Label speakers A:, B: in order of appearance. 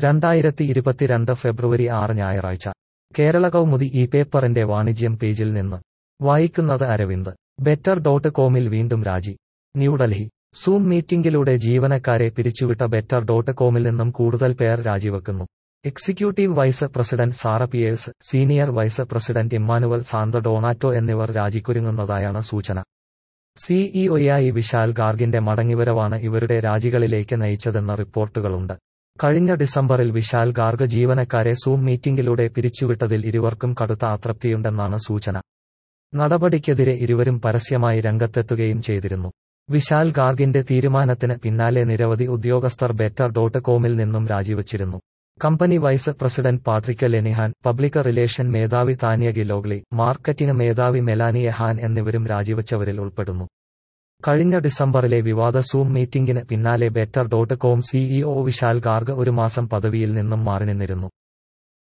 A: രണ്ടായിരത്തി ഇരുപത്തിരണ്ട് ഫെബ്രുവരി ആറ് ഞായറാഴ്ച കേരള കൗമുദി ഈ പേപ്പറിന്റെ വാണിജ്യം പേജിൽ നിന്ന് വായിക്കുന്നത് അരവിന്ദ് ബെറ്റർ ഡോട്ട് കോമിൽ വീണ്ടും രാജി ന്യൂഡൽഹി സൂം മീറ്റിംഗിലൂടെ ജീവനക്കാരെ പിരിച്ചുവിട്ട ബെറ്റർ ഡോട്ട് കോമിൽ നിന്നും കൂടുതൽ പേർ രാജിവെക്കുന്നു executive vice president Sara Pierce senior vice president Emmanuel Santa Donato എന്നിവർ രാജിക്കുരുങ്ങുന്നതായാണ് സൂചന സിഇഒയായി വിശാൽ ഗാർഗിന്റെ മടങ്ങിവരവാണ് ഇവരുടെ രാജികളിലേക്ക് നയിച്ചതെന്ന റിപ്പോർട്ടുകളുണ്ട് കഴിഞ്ഞ ഡിസംബറിൽ വിശാൽ ഗാർഗ് ജീവനക്കാരെ സൂം മീറ്റിംഗിലൂടെ പിരിച്ചുവിട്ടതിൽ ഇരുവർക്കും കടുത്ത അതൃപ്തിയുണ്ടെന്നാണ് സൂചന നടപടിക്കെതിരെ ഇരുവരും പരസ്യമായി രംഗത്തെത്തുകയും ചെയ്തിരുന്നു വിശാൽ ഗാർഗിന്റെ തീരുമാനത്തിന് പിന്നാലെ നിരവധി ഉദ്യോഗസ്ഥർ ബെറ്റർ ഡോട്ട് കോമിൽ നിന്നും രാജിവച്ചിരുന്നു company vice president Patrick Lenihan public relation മേധാവി താനിയ ഗിലോഗ്ലി മാർക്കറ്റിംഗ് മേധാവി മെലാനി എഹാൻ എന്നിവരും രാജിവച്ചവരിൽ ഉൾപ്പെടുന്നു കഴിഞ്ഞ ഡിസംബറിലെ വിവാദ സൂം മീറ്റിംഗിന് പിന്നാലെ better dot com CEO Vishal Garg ഒരു മാസം പദവിയിൽ നിന്നും മാറി നിന്നിരുന്നു